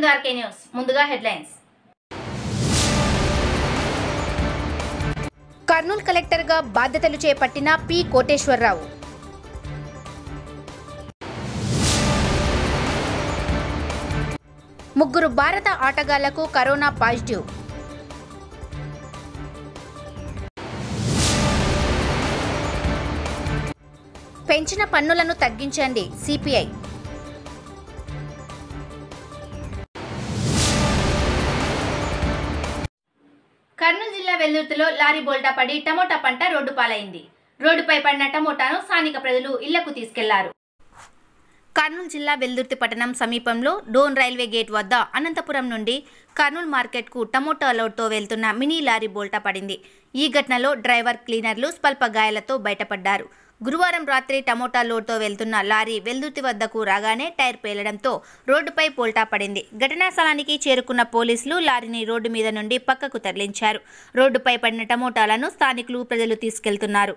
To RK news ముందుగా headlines కర్నూలు కలెక్టర్గా బాధ్యతలు చేపట్టిన పి కోటేశ్వరరావు ముగ్గురు భారత ఆటగాళ్లకు కరోనా పాజిటివ్ పెంచిన పన్నులను తగ్గించండి సిపిఐ కర్నూలు జిల్లా వెల్లుర్తిలో లారీ బోల్టా పడి టమోటా పంట రోడ్డు పాలైంది రోడ్డుపై పడిన టమోటాను స్థానిక ప్రజలు ఇళ్లకు తీసుకెళ్లారు కర్నూలు జిల్లా వెల్దుర్తి పట్టణం సమీపంలో డోన్ రైల్వే గేట్ వద్ద అనంతపురం నుండి కర్నూలు మార్కెట్కు టమోటా లోడ్తో వెళ్తున్న మినీ లారీ బోల్టా పడింది ఈ ఘటనలో డ్రైవర్ క్లీనర్లు స్వల్ప గాయాలతో బయటపడ్డారు గురువారం రాత్రి టమోటా లోడ్తో వెళ్తున్న లారీ వెల్దుర్తి వద్దకు రాగానే టైర్ పేలడంతో రోడ్డుపై పోల్టా పడింది ఘటనా స్థలానికి చేరుకున్న పోలీసులు లారీని రోడ్డు మీద నుండి పక్కకు తరలించారు రోడ్డుపై పడిన టమోటాలను స్థానికులు ప్రజలు తీసుకెళ్తున్నారు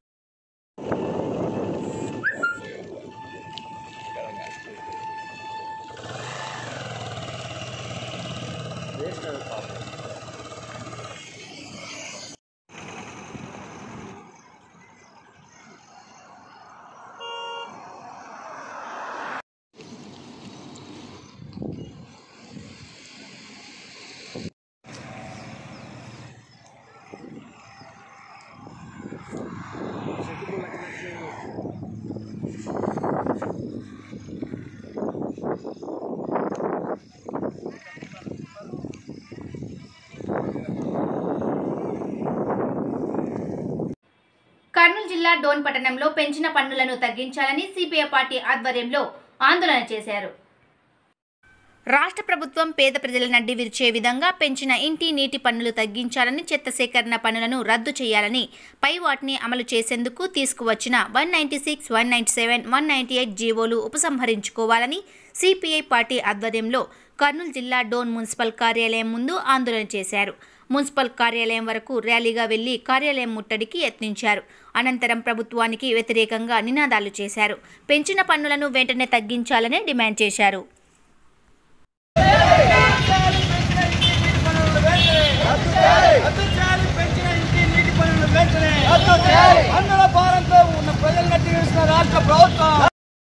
కర్నూలు జిల్లా డోన్ పట్టణంలో పెంచిన పన్నులను తగ్గించాలని సిపిఐ పార్టీ ఆధ్వర్యంలో ఆందోళన చేశారు రాష్ట్ర ప్రభుత్వం పేద ప్రజల నడ్డి విరిచే విధంగా పెంచిన ఇంటి నీటి పన్నులు తగ్గించాలని చెత్త సేకరణ పన్నులను రద్దు చేయాలని పై వాటిని అమలు చేసేందుకు తీసుకువచ్చిన one ninety six one ninety seven one ninety eight జీవోలు ఉపసంహరించుకోవాలని సిపిఐ పార్టీ ఆధ్వర్యంలో కర్నూలు జిల్లా డోన్ మున్సిపల్ కార్యాలయం ముందు ఆందోళన చేశారు మున్సిపల్ కార్యాలయం వరకు ర్యాలీగా వెళ్లి కార్యాలయం ముట్టడికి యత్నించారు అనంతరం ప్రభుత్వానికి వ్యతిరేకంగా నినాదాలు చేశారు పెంచిన పన్నులను వెంటనే తగ్గించాలని డిమాండ్ చేశారు రద్దు చేయాలి పెంచిన ఇంటి నీటి పనులు వెంటనే అందులో భారంతో ఉన్న ప్రజలు నట్టి వేసిన రాష్ట్ర ప్రభుత్వం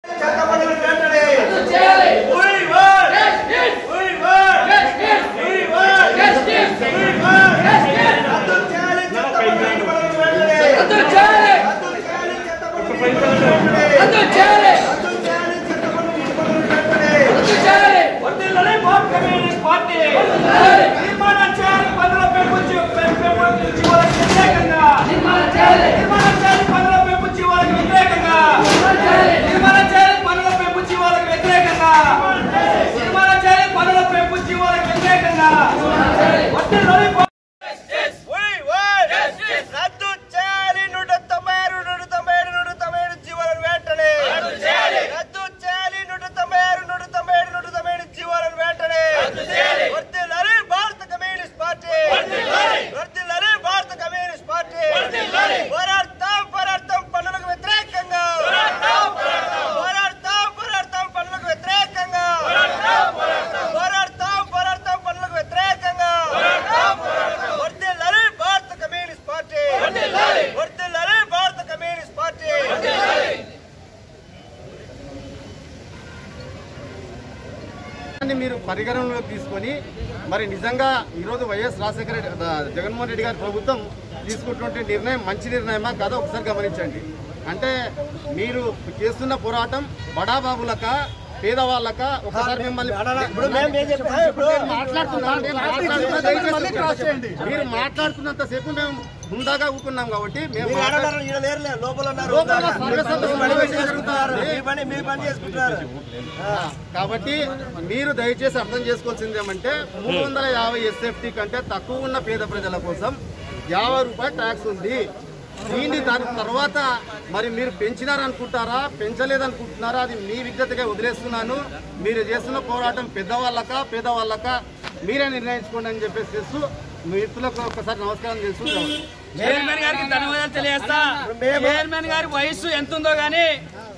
వర్ధిల్లాలి భారత కమ్యూనిస్ట్ పార్టీ నిర్మాణం చేయాలి పనుల పెంపు జీ- పెం- పెంపు జీవాలకు వ్యతిరేకంగా నిర్మాణం చేయాలి పనుల పెంపు జీవాలకు వ్యతిరేకంగా నిర్మాణం చేయాలి పనుల పెంపు జీవాలకు వ్యతిరేకంగా నిర్మాణం చేయాలి పనుల పెంపు జీవాలకు వ్యతిరేకంగా వర్ధిల్లాలి భా- రద్దు చేయాలి నూట తొంభై ఆరు నూట తొంభై ఏడు నూట తొంభై ఏడు జీవాలను వెంటనే రద్దు చేయాలి నూట తొంభై ఆరు నూట తొంభై ఏడు నూట తొంభై ఏడు జీవాలను వెంటనే వర్ధిల్లాలి భారత కమ్యూనిస్ట్ పార్టీ వర్ధిల్లాలి భారత కమ్యూనిస్ట్ పార్టీ పోరాడతాం పోరాడతాం పన్నులకు వ్యతిరేకంగా పోరాడతాం పోరాడతాం పన్నులకు వ్యతిరేకంగా పోరాడతాం పోరాడతాం పన్నులకు వ్యతిరేకంగా వర్ధిల్లాలి భారత కమ్యూనిస్ట్ పార్టీ వర్ధిల్లాలి భారత కమ్యూనిస్ట్ పార్టీ దాన్ని మీరు పరిగణనలోకి తీసుకొని మరి నిజంగా ఈరోజు వైఎస్ రాజశేఖర రెడ్డి ఆ, జగన్మోహన్ రెడ్డి గారి ప్రభుత్వం తీసుకుంటున్న నిర్ణయం మంచి నిర్ణయమా కాదో ఒకసారి గమనించండి అంటే మీరు చేస్తున్న పోరాటం బడాబాబులక పేదవాళ్ళక ఒకసారి మిమ్మల్ని నేను మాట్లాడుతున్నా, నేను మాట్లాడుతున్నా, దయచేసి మీరు మాట్లాడుతున్నంత సేపు మేము ముందాగా ఊరుకున్నాం కాబట్టి మేము మాట్లాడు- లోపల సర్వసభ సమావేశం జరుగుతుంది. ఆ, కాబట్టి మీరు దయచేసి అర్థం చేసుకోవాల్సింది ఏమంటే మూడు వందల యాభై ఎస్ఎఫ్టీ కంటే తక్కువ ఉన్న పేద ప్రజల కోసం యాభై రూపాయల ట్యాక్స్ ఉంది దీన్ని దాని తర్వాత మరి మీరు పెంచినారనుకుంటారా పెంచలేదనుకుంటున్నారా అది మీ విజ్ఞతగా వదిలేస్తున్నాను మీరు చేస్తున్న పోరాటం పెద్దవాళ్ళక పేదవాళ్ళక మీరే నిర్ణయించుకోండి అని చెప్పేసి చేస్తూ మిత్రులకు ఒకసారి నమస్కారం చేస్తూ చైర్మన్ గారికి ధన్యవాదాలు తెలియజేస్తా చైర్మన్ గారి వయస్సు ఎంత ఉందో గానీ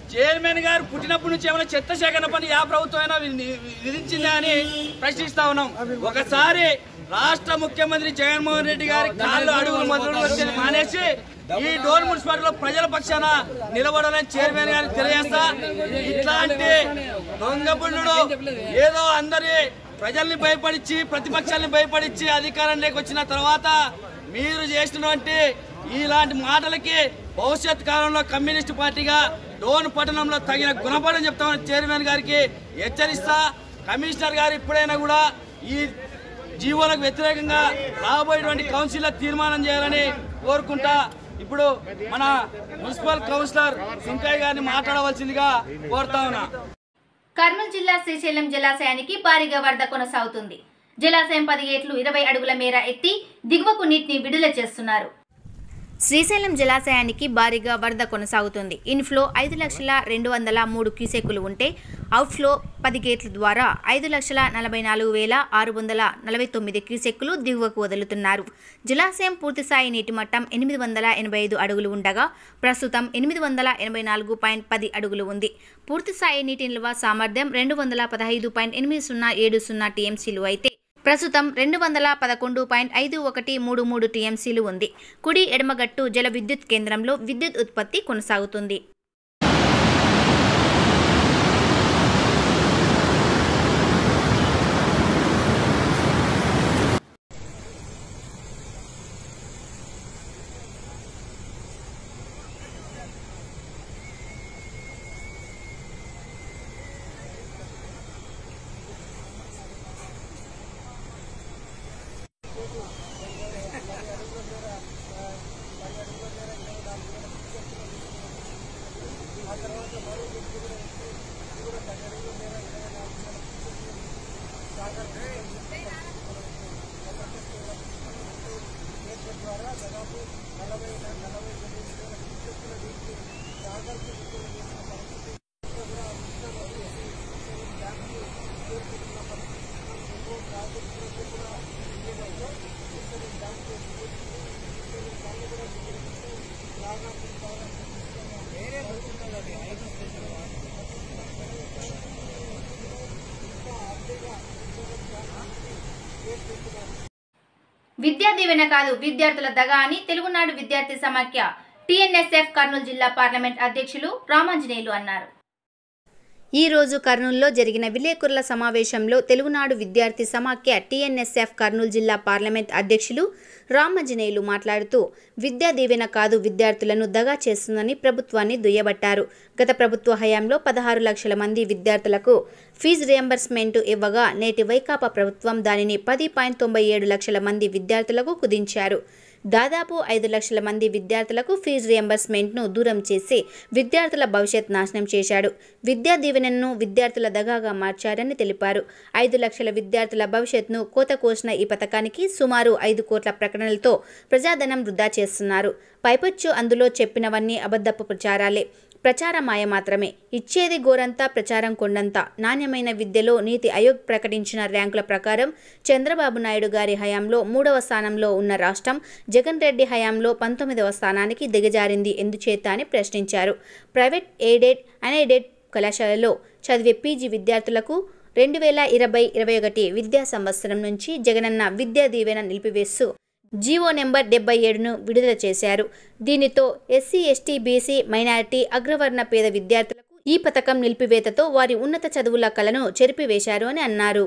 చైర్మన్ గారు పుట్టినప్పటి నుంచి ఏమైనా చెత్త సేకరణ పని యా ప్రభుత్వం అయినా వి- విధించిందా అని ప్రశ్నిస్తా ఉన్నాం ఒకసారి రాష్ట్ర ముఖ్యమంత్రి జగన్మోహన్ రెడ్డి గారి కాళ్ళు అడుగులు మొదలు వచ్చేది మానేసి ఈ డోర్ మున్సిపాలిటీలో ప్రజల పక్షాన నిలబడాలని చైర్మన్ గారికి తెలియజేస్తా ఇట్లాంటి దొంగ బుల్లుడు ఏదో అందరి ప్రజల్ని భయపడిచ్చి ప్రతిపక్షాలని భయపడిచ్చి అధికారంలోకి వచ్చిన తర్వాత మీరు చేసినటువంటి ఇలాంటి మాటలకి భవిష్యత్ కాలంలో కమ్యూనిస్ట్ పార్టీగా డోన్ పట్టణంలో తగిన గుణపడని చెప్తామని చైర్మన్ గారికి హెచ్చరిస్తా కమిషనర్ గారు ఇప్పుడైనా కూడా ఈ జీవోలకు వ్యతిరేకంగా రాబోయేటువంటి కౌన్సిల్లో తీర్మానం చేయాలని కోరుకుంటా ఇప్పుడు మన మున్సిపల్ కౌన్సిలర్ సుంకయ్య గారిని మాట్లాడవలసిందిగా కోరుతా ఉన్నా కర్నూలు జిల్లా శ్రీశైలం జలాశయానికి భారీగా వరద కొనసాగుతుంది జలాశయం పది గేట్లు ఇరవై అడుగుల మేర ఎత్తి దిగువకు నీటిని విడుదల చేస్తున్నారు శ్రీశైలం జలాశయానికి భారీగా వరద కొనసాగుతుంది ఇన్ఫ్లో ఐదు లక్షల రెండు వందల మూడు క్యూసెక్కులు ఉంటే అవుట్ఫ్లో పది గేట్ల ద్వారా ఐదు లక్షల నలభై నాలుగు వేల ఆరు వందల నలభై తొమ్మిది క్యూసెక్కులు దిగువకు వదులుతున్నారు జలాశయం పూర్తిస్థాయి నీటి మట్టం ఎనిమిది వందల ఎనభై ఐదు అడుగులు ఉండగా ప్రస్తుతం ఎనిమిది వందల ఎనభై నాలుగు పాయింట్ పది అడుగులు ఉంది పూర్తిస్థాయి నీటి నిల్వ సామర్థ్యం రెండు వందల పదహైదు పాయింట్ ఎనిమిది సున్నా ఏడు సున్నా టీఎంసీలు అయితే ప్రస్తుతం రెండు వందల పదకొండు పాయింట్ ఐదు ఒకటి మూడు మూడు టీఎంసీలు ఉంది కుడి ఎడమగట్టు జల విద్యుత్ కేంద్రంలో విద్యుత్ ఉత్పత్తి కొనసాగుతుంది విద్యా దీవెన కాదు విద్యార్థుల దగ అని తెలుగునాడు విద్యార్థి సమాఖ్య టీఎన్ఎస్ఎఫ్ కర్నూలు జిల్లా పార్లమెంట్ అధ్యక్షులు రామాంజనేయులు అన్నారు ఈ రోజు కర్నూలులో జరిగిన విలేకరుల సమావేశంలో తెలుగునాడు విద్యార్థి సమాఖ్య టీఎన్ఎస్ఎఫ్ కర్నూలు జిల్లా పార్లమెంట్ అధ్యక్షులు రామజనేయులు మాట్లాడుతూ విద్యా దీవెన కాదు విద్యార్థులను దగా చేస్తుందని ప్రభుత్వాన్ని దుయ్యబట్టారు గత ప్రభుత్వ హయాంలో పదహారు లక్షల మంది విద్యార్థులకు ఫీజు రియంబర్స్మెంట్ ఇవ్వగా నేటి వైకాపా ప్రభుత్వం దానిని పది పాయింట్ తొంభై ఏడు లక్షల మంది విద్యార్థులకు కుదించారు దాదాపు ఐదు లక్షల మంది విద్యార్థులకు ఫీజు రియంబర్స్మెంట్ను దూరం చేసి విద్యార్థుల భవిష్యత్ నాశనం చేశాడు విద్యా దీవెనను విద్యార్థుల దగాగా మార్చారని తెలిపారు ఐదు లక్షల విద్యార్థుల భవిష్యత్ను కోత కోసిన ఈ పథకానికి సుమారు ఐదు కోట్ల ప్రకటనలతో ప్రజాధనం వృధా చేస్తున్నారు పైపొచ్చు అందులో చెప్పినవన్నీ అబద్ధపు ప్రచారాలే ప్రచార మాయ మాత్రమే ఇచ్చేది గోరంతా ప్రచారం కొండంత నాణ్యమైన విద్యలో నీతి ఆయోగ్ ప్రకటించిన ర్యాంకుల ప్రకారం చంద్రబాబు నాయుడు గారి హయాంలో మూడవ స్థానంలో ఉన్న రాష్ట్రం జగన్ రెడ్డి హయాంలో పంతొమ్మిదవ స్థానానికి దిగజారింది ఎందుచేత అని ప్రశ్నించారు ప్రైవేట్ ఎయిడెడ్ అన్ఎయిడెడ్ కళాశాలలో చదివే పీజీ విద్యార్థులకు రెండు వేల ఇరవై ఇరవై ఒకటి విద్యా సంవత్సరం నుంచి జగనన్న విద్యా దీవెన నిలిపివేస్తూ జీవో నెంబర్ డెబ్బై ఏడును విడుదల చేశారు దీనితో ఎస్సీ ఎస్టీ బీసీ మైనారిటీ అగ్రవర్ణ పేద విద్యార్థులకు ఈ పథకం నిలిపివేతతో వారి ఉన్నత చదువుల కలను చెరిపివేశారు అని అన్నారు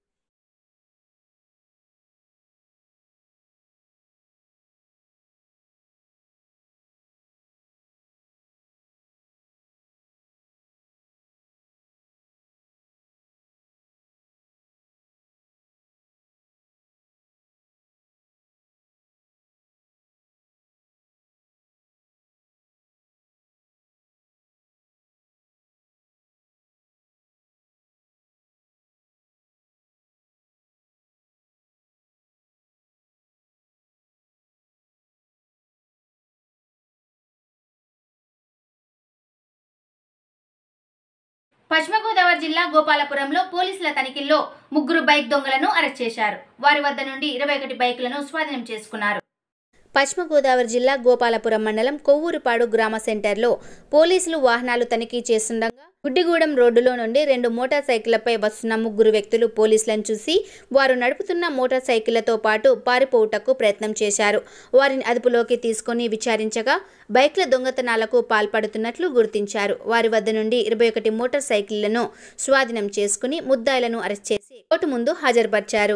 పశ్చిమ గోదావరి జిల్లా గోపాలపురంలో పోలీసుల తనిఖీల్లో ముగ్గురు బైక్ దొంగలను అరెస్ట్ చేశారు వారి వద్ద నుండి ఇరవై ఒకటి బైకులను స్వాధీనం చేసుకున్నారు పశ్చిమ గోదావరి జిల్లా గోపాలపురం మండలం కొవ్వూరుపాడు గ్రామ సెంటర్లో పోలీసులు వాహనాలు తనిఖీ చేస్తుండగా గుడ్డిగూడెం రోడ్డులో నుండి రెండు మోటార్ సైకిళ్లపై వస్తున్న ముగ్గురు వ్యక్తులు పోలీసులను చూసి వారు నడుపుతున్న మోటార్ సైకిళ్లతో పాటు పారిపోవుటకు ప్రయత్నం చేశారు వారిని అదుపులోకి తీసుకొని విచారించగా బైక్ల దొంగతనాలకు పాల్పడుతున్నట్లు గుర్తించారు వారి వద్ద నుండి ఇరవై ఒకటి మోటార్ సైకిళ్లను స్వాధీనం చేసుకుని ముద్దాయిలను అరెస్ట్ చేసి కోర్టు ముందు హాజరుపరిచారు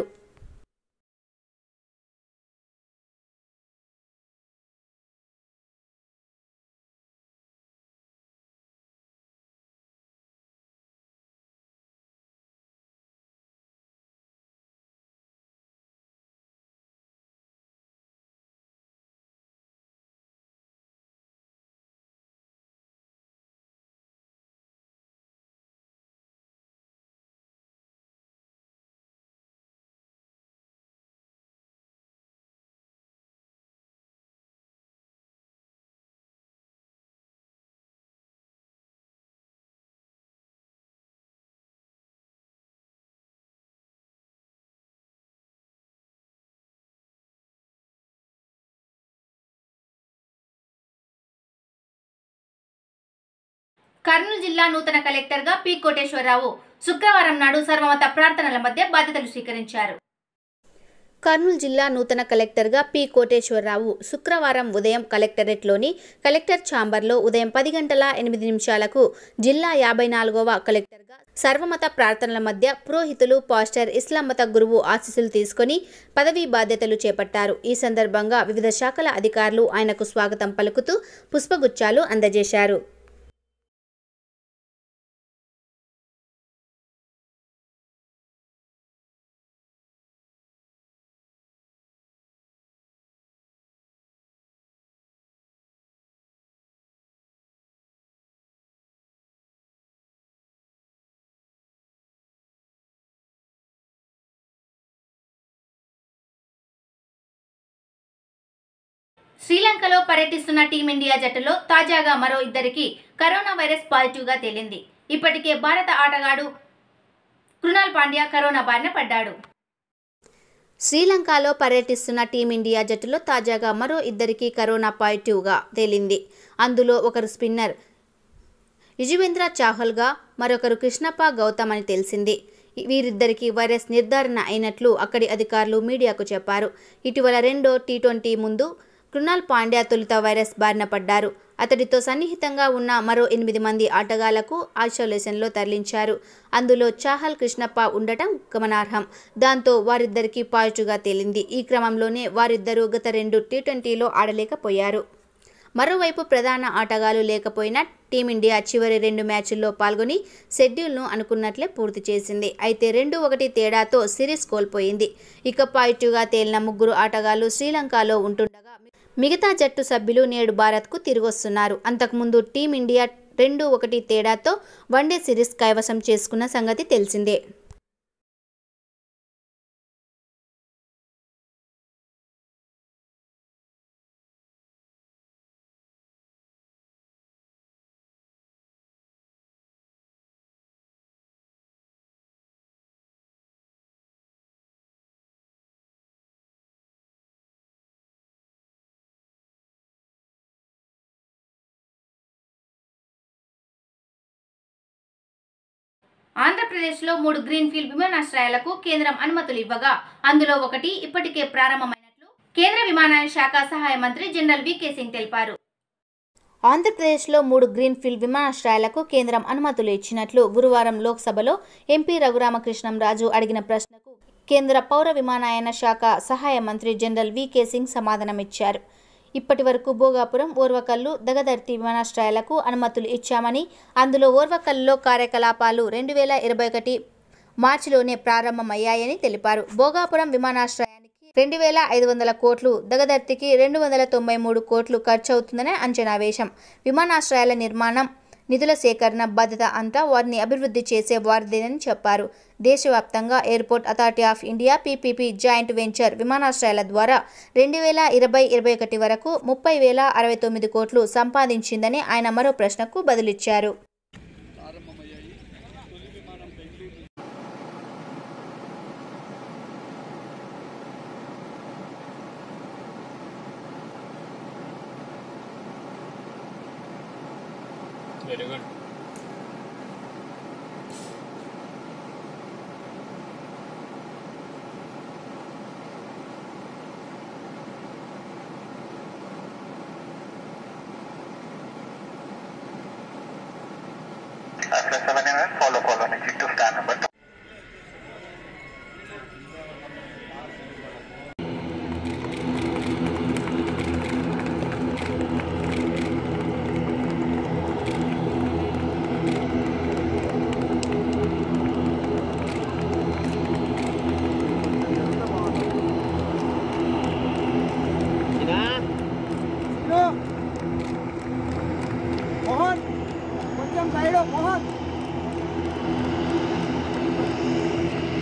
కర్నూలు జిల్లా నూతన కలెక్టర్గా పి కోటేశ్వరరావు శుక్రవారం నాడు సర్వమత ప్రార్థనల మధ్య బాధ్యతలు స్వీకరించారు కర్నూలు జిల్లా నూతన కలెక్టర్గా పి కోటేశ్వరరావు శుక్రవారం ఉదయం కలెక్టరేట్లోని కలెక్టర్ ఛాంబర్లో ఉదయం పది గంటల ఎనిమిది నిమిషాలకు జిల్లా యాభై నాలుగవ కలెక్టర్గా సర్వమత ప్రార్థనల మధ్య పురోహితులు పాస్టర్ ఇస్లాం మత గురువు ఆశీస్సులు తీసుకొని పదవీ బాధ్యతలు చేపట్టారు ఈ సందర్భంగా వివిధ శాఖల అధికారులు ఆయనకు స్వాగతం పలుకుతూ పుష్పగుచ్చాలు అందజేశారు శ్రీలంకలో పర్యటిస్తున్న టీమిండియా జట్టులో తాజాగా మరో ఇద్దరికి కరోనా వైరస్ పాజిటివ్గా తేలింది ఇప్పటికే భారత ఆటగాడు కృణాల్ పాండ్యా కరోనా బారిన పడ్డాడు శ్రీలంకలో పర్యటిస్తున్న టీమిండియా జట్టులో తాజాగా మరో ఇద్దరికి కరోనా పాజిటివ్గా తేలింది అందులో ఒకరు స్పిన్నర్ యుజువేంద్ర చాహల్గా మరొకరు కృష్ణప్ప గౌతమ్ అని తెలిసింది వీరిద్దరికి వైరస్ నిర్ధారణ అయినట్లు అక్కడి అధికారులు మీడియాకు చెప్పారు ఇటీవల రెండో టీ ట్వంటీ ముందు కృణాల్ పాండ్యా తొలుత వైరస్ బారిన పడ్డారు అతడితో సన్నిహితంగా ఉన్న మరో ఎనిమిది మంది ఆటగాళ్లకు ఐసోలేషన్లో తరలించారు అందులో చాహల్ కృష్ణప్ప ఉండటం గమనార్హం దాంతో వారిద్దరికీ పాజిటివ్గా తేలింది ఈ క్రమంలోనే వారిద్దరూ గత రెండు టీ ట్వంటీలో ఆడలేకపోయారు మరోవైపు ప్రధాన ఆటగాళ్లు లేకపోయినా టీమిండియా చివరి రెండు మ్యాచ్ల్లో పాల్గొని షెడ్యూల్ను అనుకున్నట్లే పూర్తి చేసింది అయితే రెండు ఒకటి తేడాతో సిరీస్ కోల్పోయింది ఇక పాజిటివ్గా తేలిన ముగ్గురు ఆటగాళ్లు శ్రీలంకలో ఉంటుండగా మిగతా జట్టు సభ్యులు నేడు భారత్కు తిరిగొస్తున్నారు అంతకుముందు టీమిండియా రెండు ఒకటి తేడాతో వన్డే సిరీస్ కైవసం చేసుకున్న సంగతి తెలిసిందే ఆంధ్రప్రదేశ్లో మూడు గ్రీన్ఫీల్డ్ విమానాశ్రయాలకు కేంద్రం అనుమతులు ఇవ్వగా అందులో ఒకటి ఇప్పటికే ప్రారంభమైనట్లు కేంద్ర విమానయాన శాఖ సహాయ మంత్రి జనరల్ వికే సింగ్ తెలిపారు ఆంధ్రప్రదేశ్లో మూడు గ్రీన్ఫీల్డ్ విమానాశ్రయాలకు కేంద్రం అనుమతులు ఇచ్చినట్లు గురువారం లోక్సభలో ఎంపీ రఘురామకృష్ణంరాజు అడిగిన ప్రశ్నకు కేంద్ర పౌర విమానయాన శాఖ సహాయ మంత్రి జనరల్ వికే సింగ్ సమాధానమిచ్చారు ఇప్పటి వరకు భోగాపురం ఓర్వకల్లు దగదర్తి విమానాశ్రయాలకు అనుమతులు ఇచ్చామని అందులో ఓర్వకల్లులో కార్యకలాపాలు రెండు వేల ఇరవై ఒకటి మార్చిలోనే ప్రారంభమయ్యాయని తెలిపారు భోగాపురం విమానాశ్రయానికి రెండు వేల ఐదు వందల కోట్లు దగదర్తికి రెండు వందల తొంభై మూడు కోట్లు ఖర్చవుతుందని అంచనా వేశాం విమానాశ్రయాల నిర్మాణం నిధుల సేకరణ బాధ్యత అంతా వారిని అభివృద్ధి చేసే వారిదేనని చెప్పారు దేశవ్యాప్తంగా airport authority of India PPP joint venture విమానాశ్రయాల ద్వారా రెండు వేల ఇరవై ఇరవై ఒకటి వరకు ముప్పై వేల అరవై తొమ్మిది కోట్లు సంపాదించిందని ఆయన మరో ప్రశ్నకు బదులిచ్చారు very good After 7 minutes, follow, follow me. Click to stand number two. Mohan కొంచెం సైడ్ మోహన్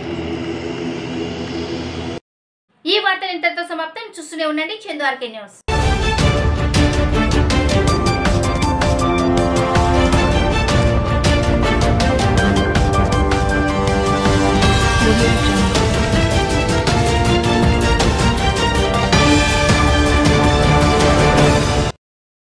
ఈ వార్తలు ఇంతటితో సమాప్తం చూస్తూనే ఉండండి చందు ఆర్కే న్యూస్